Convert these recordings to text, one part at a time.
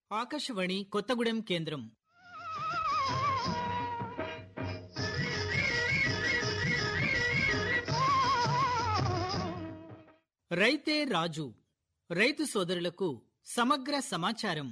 ఆకాశవాణి కొత్తగూడెం కేంద్రం రైతే రాజు రైతు సోదరులకు సమగ్ర సమాచారం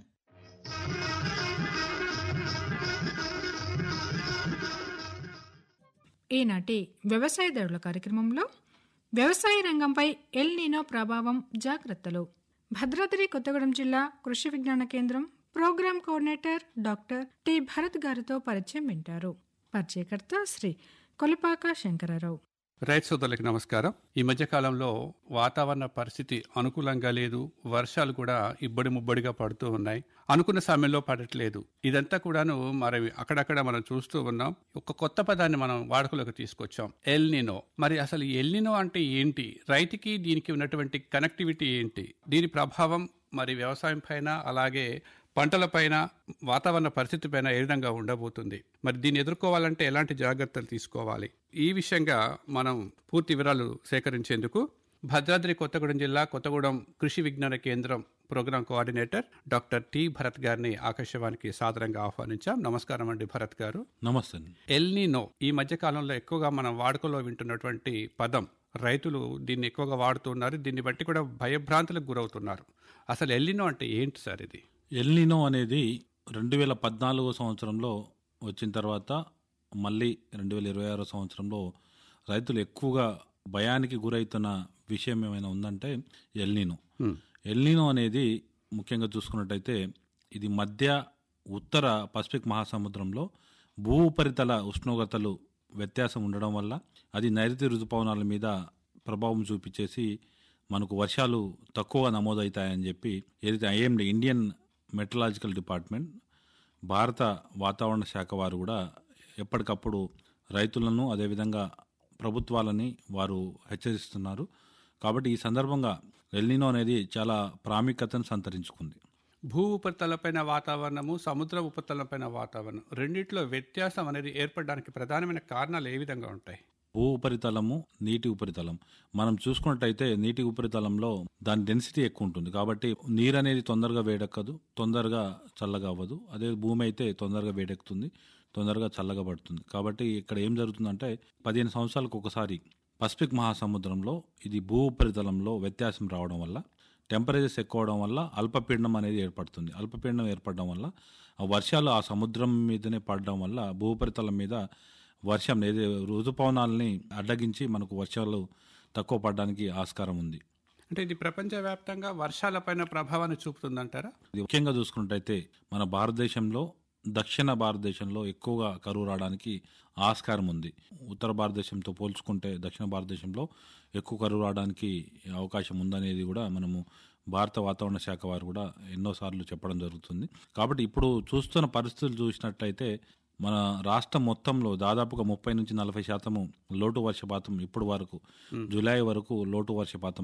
ఈనాటి వ్యవసాయదారుల కార్యక్రమంలో వ్యవసాయ రంగంపై ఎల్ నీనో ప్రభావం జాగ్రత్తలు భద్రాద్రి కొత్తగూడెం జిల్లా కృషి విజ్ఞాన కేంద్రం program coordinator doctor T Bharat గారితో పరిచయం వింటారు పరిచయకర్త శ్రీ కొలిపాక శంకరరావు రైతు సోదరులకి నమస్కారం ఈ మధ్య కాలంలో వాతావరణ పరిస్థితి అనుకూలంగా లేదు వర్షాలు కూడా ఇబ్బడి ముబ్బడిగా పడుతూ ఉన్నాయి అనుకున్న సమయంలో పడట్లేదు ఇదంతా కూడాను మరి అక్కడక్కడ మనం చూస్తూ ఉన్నాం ఒక కొత్త పదాన్ని మనం వాడుకలోకి తీసుకొచ్చాం ఎల్నినో మరి అసలు ఈ ఎల్నినో అంటే ఏంటి రైతుకి దీనికి ఉన్నటువంటి కనెక్టివిటీ ఏంటి దీని ప్రభావం మరి వ్యవసాయం పైన అలాగే పంటలపైన వాతావరణ పరిస్థితి పైన ఏ విధంగా ఉండబోతుంది మరి దీన్ని ఎదుర్కోవాలంటే ఎలాంటి జాగ్రత్తలు తీసుకోవాలి ఈ విషయంగా మనం పూర్తి వివరాలు సేకరించేందుకు భద్రాద్రి కొత్తగూడెం జిల్లా కొత్తగూడెం కృషి విజ్ఞాన కేంద్రం program coordinator doctor T Bharat గారిని ఆకాశవాణికి సాదరంగా ఆహ్వానించాం నమస్కారం అండి భరత్ గారు నమస్తే అండి ఎల్నినో ఈ మధ్య కాలంలో ఎక్కువగా మనం వాడుకలో వింటున్నటువంటి పదం రైతులు దీన్ని ఎక్కువగా వాడుతున్నారు దీన్ని బట్టి కూడా భయభ్రాంతులకు గురవుతున్నారు అసలు ఎల్నినో అంటే ఏంటి సార్ ఇది ఎల్నినో అనేది రెండు వేల పద్నాలుగో సంవత్సరంలో వచ్చిన తర్వాత మళ్ళీ రెండు వేల ఇరవై ఆరో సంవత్సరంలో రైతులు ఎక్కువగా భయానికి గురవుతున్న విషయం ఏమైనా ఉందంటే ఎల్నినో హ్మ్. ఎల్నినో అనేది ముఖ్యంగా చూసుకున్నట్టయితే ఇది మధ్య ఉత్తర పసిఫిక్ మహాసముద్రంలో భూ ఉపరితల ఉష్ణోగ్రతలు వ్యత్యాసం ఉండడం వల్ల అది నైరుతి ఋతుపవనాల మీద ప్రభావం చూపించేసి మనకు వర్షాలు తక్కువగా నమోదవుతాయని చెప్పి ఏదైతే ఐఎండి ఇండియన్ మెట్రలాజికల్ డిపార్ట్మెంట్ భారత వాతావరణ శాఖ వారు కూడా ఎప్పటికప్పుడు రైతులను అదేవిధంగా ప్రభుత్వాలని వారు హెచ్చరిస్తున్నారు కాబట్టి ఈ సందర్భంగా ఎల్నినో అనేది చాలా ప్రాముఖ్యతను సంతరించుకుంది భూ ఉపరితలపైన వాతావరణము సముద్ర ఉపరితలపైన వాతావరణం రెండిట్లో వ్యత్యాసం అనేది ఏర్పడడానికి ప్రధానమైన కారణాలు ఏ విధంగా ఉంటాయి భూ ఉపరితలము నీటి ఉపరితలం మనం చూసుకున్నట్టయితే నీటి ఉపరితలంలో దాని డెన్సిటీ ఎక్కువ ఉంటుంది కాబట్టి నీరు అనేది తొందరగా వేడెక్కదు తొందరగా చల్లగా అవ్వదు అదే భూమి అయితే తొందరగా వేడెక్కుతుంది తొందరగా చల్లగా పడుతుంది కాబట్టి ఇక్కడ ఏం జరుగుతుందంటే పదిహేను సంవత్సరాలకు ఒకసారి పసిఫిక్ మహాసముద్రంలో ఇది భూ ఉపరితలంలో వ్యత్యాసం రావడం వల్ల టెంపరేచర్స్ ఎక్కువ అవడం వల్ల అల్పపీడనం అనేది ఏర్పడుతుంది అల్పపీడనం ఏర్పడడం వల్ల ఆ వర్షాలు ఆ సముద్రం మీదనే పడడం వల్ల భూ ఉపరితలం మీద వర్షం ఏది ఋతుపవనాలని అడ్డగించి మనకు వర్షాలు తక్కువ పడడానికి ఆస్కారం ఉంది అంటే ఇది ప్రపంచవ్యాప్తంగా వర్షాలపైన ప్రభావాన్ని చూపుతుందంటారా ఇది ముఖ్యంగా చూసుకున్నట్టయితే మన భారతదేశంలో దక్షిణ భారతదేశంలో ఎక్కువగా కరువు రావడానికి ఆస్కారం ఉంది ఉత్తర భారతదేశంతో పోల్చుకుంటే దక్షిణ భారతదేశంలో ఎక్కువ కరువు రావడానికి అవకాశం ఉందనేది కూడా మనము భారత వాతావరణ శాఖ వారు కూడా ఎన్నోసార్లు చెప్పడం జరుగుతుంది కాబట్టి ఇప్పుడు చూస్తున్న పరిస్థితులు చూసినట్లయితే మన రాష్ట్రం మొత్తంలో దాదాపుగా ముప్పై నుంచి నలభై శాతము లోటు వర్షపాతం ఇప్పుడు వరకు జూలై వరకు లోటు వర్షపాతం